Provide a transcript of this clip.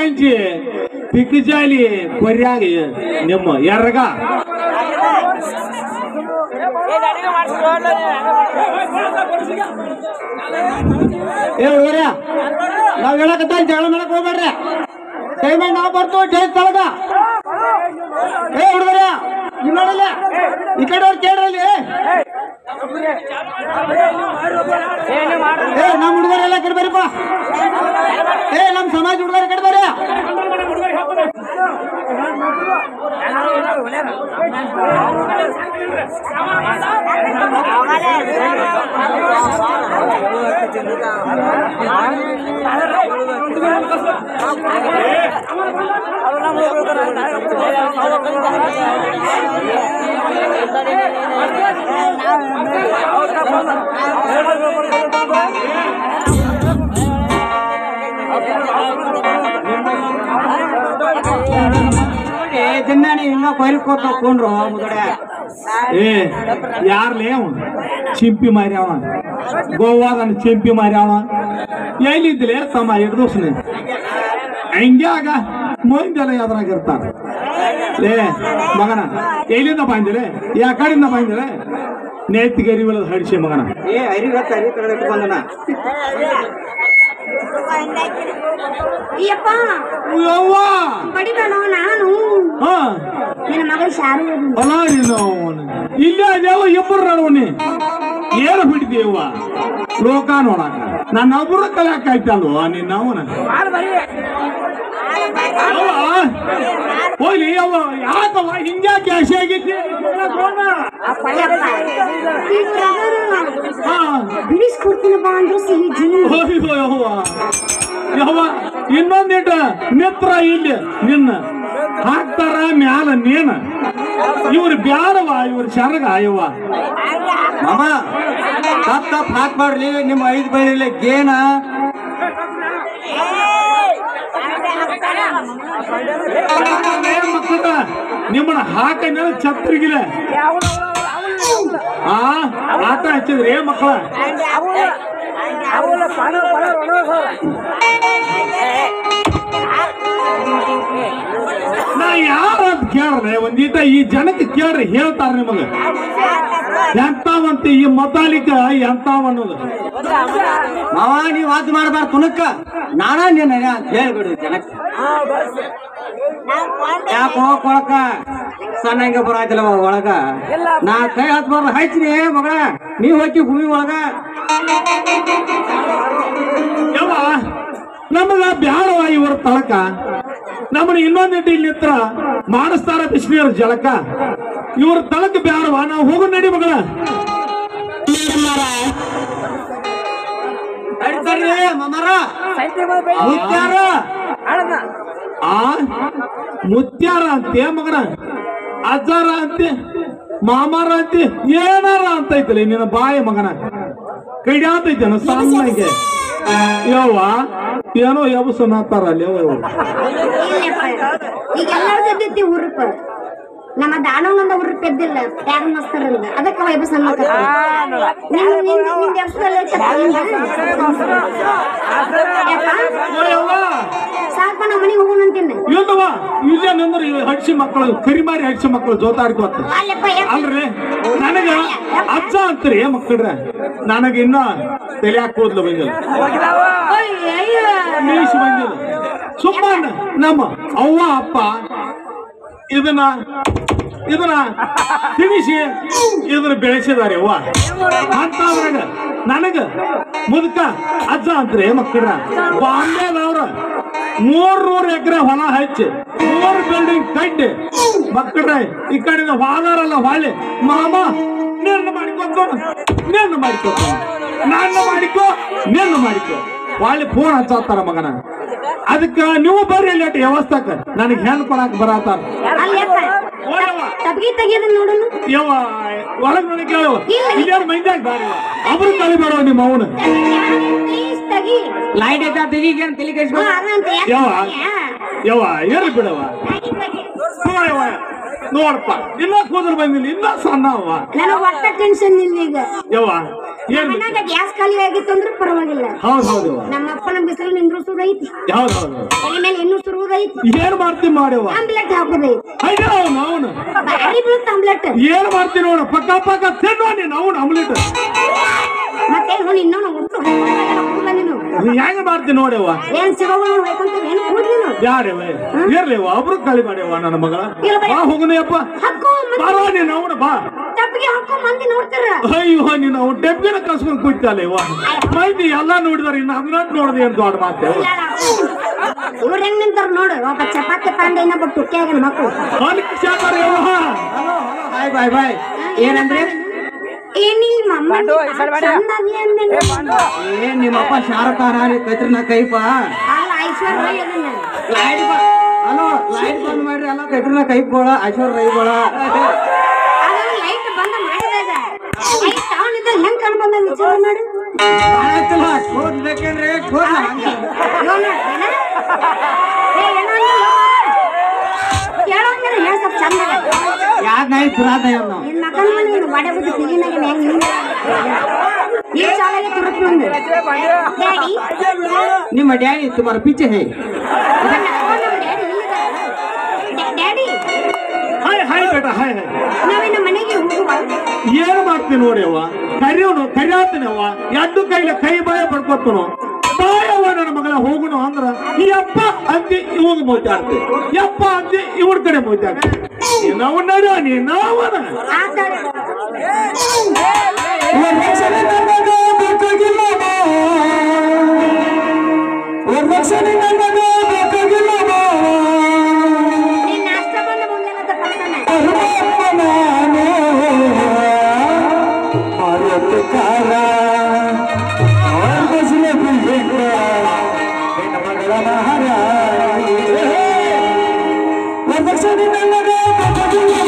ಹಂಚಿ ಪಿಕ್ಜಾಲಿ ಕೊರ್ಯಾಗ ನಿಮ್ಮ ಎರ್ಗ ಏ ಹುಡುಗರ ನಾವ್ ಹೇಳಕತ್ತ ಜಗಳ ಮಾಡಕ್ ಹೋಗ್ಬೇಡ್ರಿ ಟೈಮ್ ನಾವ್ ಬರ್ತು ಟೈಮ್ ತಳಗ ಏ ಹುಡುಗರ ಇಲ್ಲಿ ನೋಡಲ್ಲ ಈ ಕಡೆ ಅವ್ರು ಕೇಳ್ರಲ್ಲಿ ಏ ನಮ್ ಹುಡುಗರೆಲ್ಲ ಕಡೆ ಬರ್ರಿಪ್ಪ ಏ ನಮ್ ಸಮಾಜ ಹುಡುಗರ ಕಡೆ ಬರ್ರಿ ದಿನಾನಿ ಹಿಂಗ ಕೊಯ್ಲ್ ಕೂತ ಕೊಂಡ್ರು ಮುದಡೆ ಏ ಯಾರ್ಲೇ ಅವ ಚಿಂಪಿ ಮಾರ್ಯಾವ ಗೋವಾದನ್ ಚಿಂಪಿ ಮಾರ್ಯಾವ ಎಲ್ಲಿದ್ಲೆ ತಮ್ಮ ಎರಡು ದಿವಸ ಹಂಗ್ಯಾಗ ಮಂದೆಲ್ಲ ಯಾವ್ದ್ರಾಗ ಇರ್ತಾರ ಏ ಮಗನ ಎಲ್ಲಿಂದ ಬಂದಿಲೆ ಯಾ ಕಡೆಯಿಂದ ಬಂದಿಲೆ ನೇತಿಗರಿ ಇಲ್ಲದ ಹಡಿಸಿ ಮಗನ ಏ ಐರಿಗತ್ತ ಐರಿ ಕಡೆ ಬಂದನ ಅಯ್ಯಪ್ಪ ಯವ್ವ ಬಡಿಬೇಡ ನಾನು ಹಾ ನಿನ್ನ ಮಗಳು ಶಾರು ಹೊಲ ನೀನು ಅವನು. ಇಲ್ಲೇ ಅದ್ಯಾವ ಇಬ್ಬರು ನಡುವನಿ ಏನು ಬಿಡ್ತೀವ ಲೋಕ ನೋಡಕ ನನ್ನ ಒಬ್ಬರು ಕಲಿಯಾಕ ಆಯ್ತಲ್ವ ನಿನ್ನ ಅವನ ಹೋಗ್ಲಿ ಅವ ಯಾಕವ ಹಿಂಗ್ಯಾಕೆ ಆಸೆ ಆಗಿದ್ದೆ ಹಾ ಬಿಡಿಸ್ಕೊಡ್ತೀನಿ ಬಾ ಅಂದ್ರು ಸಿಹಿ ಜೀವ ಹೋಯ್ತು ಯವ್ವ ಯವ್ವ ಇನ್ನೊಂದಿಟ ಮಿತ್ರ ಇಲ್ಲಿ ನಿನ್ನ ಹಾಕ್ತಾರ ಮ್ಯಾಲ ನೀನ ಇವ್ರು ಬ್ಯಾಡವ ಇವ್ರ ಶರಗ ಯವ್ವ ಮಾಮ ತಪ್ ತಪ್ ಹಾಕ್ಬಾರ್ಲಿ ನಿಮ್ಮ ಐದು ಬೈಲಿ ಗೇನ ಮಕ್ಕಳ ನಿಮ್ಮನ್ನ ಹಾಕನ ಛತ್ರಿಗಿಲೆ ಆ ಆಟ ಹಚ್ಚಿದ್ರಿ ಮಕ್ಕಳ ನಾ ಯಾರ ಅಂತ ಕೇಳ್ರೆ ಒಂದೀಟ ಈ ಜನಕ್ಕೆ ಕೇಳ್ರಿ ಹೇಳ್ತಾರ ನಿಮಗ ಎಂತಾವಂತ ಈ ಮತಾಲಿಕ ಎಂತಾವ ಅನ್ನೋದು ಮಾವ ನೀವ್ ವಾದ್ ಮಾಡಬಾರ್ದು ತುನಕ್ಕ ನಾನಾ ನೀನ್ ಅಂತ ಹೇಳ್ಬಿಡು ಜನಕ್ಕೆ ಯಾಕೋ ಕೊಳಕ ಸಣ್ಣ ಹಿಂಗ ಬರಾಯ್ತಲ್ಲ ಒಳಗ ನಾ ಕೈ ಹತ್ಬಾರ್ದು ಹಚ್ಚಿನಿ ಮಗಳ ನೀವ್ ಹೋಗಿ ಭೂಮಿ ಒಳಗ ಯವ್ವ ನಮಗ ಬ್ಯಾಡವ ಇವರ ತಳಕ ನಮ್ಮನ್ನ ಇನ್ನೊಂದಿಟ್ಟು ಇಲ್ಲಿ ಹತ್ರ ಮಾಡಿಸ್ತಾರ ಬಿಸಿನೀರ್ ಜಳಕ ಇವ್ರ ತಳಕ ಬ್ಯಾಡವ ನಾವು ಹೋಗೋ ನಡಿ ಮಗಳ ನಡೀತಾರ್ರಿ ಮಮ್ಮರ ಮುತ್ಯಾರ ಆ ಮುತ್ಯಾರ ಅಂತೆ ಮಗನ ಅಜ್ಜಾರ ಅಂತೆ ಮಾಮಾರ ಅಂತೆ ಏನಾರ ಅಂತೈತಲ್ಲ ನಿನ್ನ ಬಾಯಿ ಮಗನ ಕೈಡ್ಯಾತೈತೇನ ಸಣ್ಣಗೆ ಯವ್ವ ಏನೋ ಯಬಸ ನಾತಾರ ಅಲ್ಲಿ ಯವ್ವ ಯವ್ವ. ಈಗ ಎಲ್ಲಾರ್ದು ಎದ್ದೈತಿ ಉರುಪ ನಮ್ಮ ದಾನವಂದ ಉರುಪ್ ಎದ್ದಿಲ್ಲ ತ್ಯಾಗ ಮಸ್ತರಿಂದ ಅದಕ್ಕೆ ವೈಬಸ್ ಓ ಯವ್ವ ಸಾಕ ನಮ್ಮ ಮನೆಗೆ ಹೋಗೋಣ ಅಂತೀನಿ ಇಲ್ಲವ ಇಲ್ಲೇ ನಿಂದ್ರ ಹಡ್ಸಿ ಮಕ್ಕಳು ಕರಿಮಾರಿ ಹಡ್ಸಿ ಮಕ್ಕಳು ಜೋತಾಡ್ಕೋತ ಅಲ್ಲಪ್ಪ ಯಪ್ಪ. ಅಲ್ರಿ ನನಗ ಅಜ್ಜ ಅಂತೀರಿ ಮಕ್ಕಳ್ರೆ ನನಗ ಇನ್ನ ತಲೆಯಾಕ ಕೂದ್ಲು ಬಂದಿಲ್ಲ ಅಯ್ಯಯ್ಯ. ಮೀಸಿ ಬಂದಿಲ್ಲ ಸುಮ್ಮನೆ ನಮ್ಮ ಅವ್ವ ಅಪ್ಪ ಇದನ್ನ ಇದನ್ನ ತಿನಿಸಿ ಇದನ್ನ ಬೆಳೆಸಿದಾರೆ ಅವ್ವ ಅಂತವ್ರಾಗ ನನಗ ಮುದುಕ ಅಜ್ಜ ಅಂತ್ರಿ ಮಕ್ಕಳ ಬಾಂಬೆದವ್ರ ಮೂರ್ ನೂರ್ ಎಕರೆ ಹೊಲ ಹಚ್ಚಿ ಮೂರ್ ಬಿಲ್ಡಿಂಗ್ ಕಟ್ಟಿ ಮಕ್ಕಳ ಈ ಕಡೆಯಿಂದ ವಾದಾರಲ್ಲ ಹೊಳೆ ಮಾಮ ನಿನ್ನ ಮಾಡಿಕೊತ ನಿನ್ನ ಮಾಡಿಕೊತ ನನ್ನ ಮಾಡಿಕೋ ನಿನ್ನ ಮಾಡಿಕೋ ಹೊಳ್ಳಿ ಫೋನ್ ಹಚ್ಚಾತಾರ ಮಗನ ಅದಕ್ಕ ನೀವು ಬರ್ರಿ ಅಲ್ಲಿ ಅಟ್ ವ್ಯವಸ್ಥಾಕ ನನಗೆ ಹೆಣ್ ಕೊಡಾಕ ಬರತಾರ ಅಲ್ಲಪ್ಪ ತಪ್ಗಿ ತೆಗಿಯೋದನ್ನ ನೋಡೋಣ ಯವ್ವ ಒಳಗ್ ನೋಡಿ ಕೇಳುವ ಇಲ್ಲ. ಇಲ್ಲಾರ ಮೈಂದಾಗ ಬಾರಿ ಅವ್ರು ಕಲಿಬೇಡವ ನಿಮ್ಮ ಅವನ ಪ್ಲೀಸ್ ತೆಗಿ ಲೈಟ್ ಐತಾ ತೆಗೀಗೇನ್ ತಲೆ ಹಾ, ಕೆಡ್ಸ್ಕೊ ಅದಂತ ಯಾಕೆ ಯಾವ? ತೆಗಿಯಾ? ಯವ್ವ ಏರಿ ಬಿಡವ ತೆಗಿ, ತೆಗಿ. ಸುಮ್ಮ ಯವ್ವ ನೋಡಪ್ಪ ಇನ್ನ ಕೂದಲು ಬಂದಿಲ್ಲ ಇನ್ನ ಸಣ್ಣ ಅವ್ವ ನನಗ್ ಒಟ್ಟ ಟೆನ್ಷನ್ ಇಲ್ಲ ಈಗ ಯವ್ವ ಏನ್ ಮನ್ಯಾಗ ಗ್ಯಾಸ್ ಖಾಲಿ ಆಗಿತ್ತು ಅಂದ್ರೆ ಪರವಾಗಿಲ್ಲ ಹೌದ್ ಹೌದು ನಮ್ಮ ಅಪ್ಪನ ಬಿಸಿಲು ನಿಂದ್ರಿಸೋದೈತಿ ಹೌದ್ ಹೌದು ತಲೆ ಮೇಲೆ ಎಣ್ಣೆ ಸುರುವುದೈತಿ ಏನ್ ಮಾಡ್ತಿ ಮಾಡ್ಯವ್ವ ಆಮ್ಲೆಟ್ ಹಾಕೋದೈತಿ ಅಯ್ಯೋ ಅವನು ಅವನು ಭಾರಿ ಬೀಳುತ್ತ ಆಮ್ಲೆಟ್ ಏನ್ ಮಾಡ್ತಿ ನೋಡ ಪಕ್ಕ ಪಕ್ಕ ತಿನ್ನೋ ನೀನು ಅವನು ಅಮ್ಲೆಟ್ ಮತ್ತೆ ನೋಡಿ ಇನ್ನೊಂದು ಒಟ್ಟು ಕೂದಲ ನೀನು ಹೆಂಗ ಮಾಡ್ತಿ ನೋಡ್ಯವ್ವ ಏನ್ ಸಿಗೋಗಳು ಹೋಯ್ಕೊಂತ ಏನು ಕೂಡ್ ನೀನು ಯಾರವ ಇರ್ಲಿವ ಒಬ್ರು ಕಳಿ ಮಾಡ್ಯವ್ವ ನನ್ನ ಮಗಳ ಇಲ್ಲ ಬೈ. ಬಾ ಹೋಗುನಯಪ್ಪ ಹಾಕೋ ಬಾರೋ ನೀನು ಅವನು ಬಾ ತಪ್ಪಿಗೆ ಹಾಕೋ ಮಂದಿ ನೋಡ್ತಾರ ಅಯ್ಯೋ ನೀನು ಅವ್ನು ಡೆಬ್ಬಿನ ಕಸ್ಕೊಂಡ್ ಕೂತಲ್ಲ ಇವ ಮಂದಿ ಎಲ್ಲ ನೋಡಿದಾರೆ ಇನ್ನು ಹಂಗನಾಟ್ ನೋಡಿದೆ ಅಂತ ದೊಡ್ಡ ಮಾತು ಇವ್ರ ಹೆಂಗ್ ನಿಂತಾರ ನೋಡು ಒಬ್ಬ ಚಪಾತಿ ಪಾಂಡೆ ಇನ್ನೊಬ್ಬ ಟುಕ್ಕಿಯಾಗ ಮಕ್ಕಳು ಅದಕ್ಕೆ ಶಾಕಾರ ಯವ್ವ ಬಾಯ್ ಬಾಯ್ ಬಾಯ್ ಏನಂದ್ರೆ ಏನಿಲ್ಲ ಮಮ್ಮ ಚಂದ ಅದಿ ಅಂದೇನು. ಏನ್ ನಿಮ್ಮಪ್ಪ ಶಾರುಖ್ ಖಾನ್ ಅಲ್ಲಿ ಕೈತ್ರನ ಕೈಪ ಅಲ್ಲ ಐಶ್ವರ್ಯ ರೈ ಅದನ್ನ ಲೈಟ್ ಹಲೋ ಲೈಟ್ ಬಂದ್ ಮಾಡ್ರಿ ಅಲ್ಲ ಕೈತ್ರನ ಕೈಗೋಳ ಐಶ್ವರ್ಯ ರೈಗೋಳ ಅದನ್ನ ಲೈಟ್ ಬಂದ ಮಾಡಿದಾಗ ಲೈಟ್ ಆನ್ ಇದ್ದ ಹೆಂಗ್ ಕಣ್ ಬಂದ ವಿಚಾರ ಮಾಡು ಆಯ್ತಲ್ಲ ಕೋದ್ ಬೇಕೇನ್ರಿ ಕೋದ್ ಹಂಗ ನೋಡ್ ನೋಡ್, ಏನ? ಏ, ಏನೋ ಅಂದ್ಲು, ಕೇಳೋಂಗಿಲ್ಲ ಹೇಳ್ ಸ್ವಲ್ಪ ಚಂದಾಗ ಯಾಕ ನೈ ಪುರಾತ ನಾವು ನಿನ್ ಮಗನ ನೀನು ಒಡೆ ಬಿದ್ದು ತಿಗಿನಾಗ ಹೆಂಗ್ ನಿಂದ ಈ ಚಾಲಾಗೆ ತುರುಕ್ ನಂದು ಡ್ಯಾಡಿ ನಿಮ್ಮ ಡ್ಯಾಡಿ ತುಮಾರ ಪಿಚ್ಚೆ ಹೇ ಡ್ಯಾಡಿ ಹಾಯ್ ಹಾಯ್ ಬೇಟ ಹಾಯ್ ಹಾಯ್ ನಾವಿನ್ನ ಮನೆಗೆ ಹೋಗುವ ಏನ್ ಮಾಡ್ತೀನಿ ನೋಡ್ಯವ್ವ ಕರಿಯವನು ಕರಿಯಾತನವ್ವ ಎರಡು ಕೈಲ ಕೈ ಬಾಯ ಪಡ್ಕೊತನು ಬಾಯವ್ವ ನನ್ನ ಮಗಳ ಹೋಗುನು ಅಂದ್ರ ಈ ಅಪ್ಪ ಅಂತಿ ಇವಾಗ ಮೋಚಾಡ್ತಿ ಯಪ್ಪ ಅಂತಿ ಇವ್ರ ಕಡೆ ಮೋಚಾಡ್ತಿ ನಾವು ನಡ ನೀ ನಾವನ ಆತಾಡ ನೀನ್ ನಾಷ್ಟ ಬಂದ ಮುಂಜಾನೆ ಪಡ್ತಾನೆ ಮಹಾರಾಜ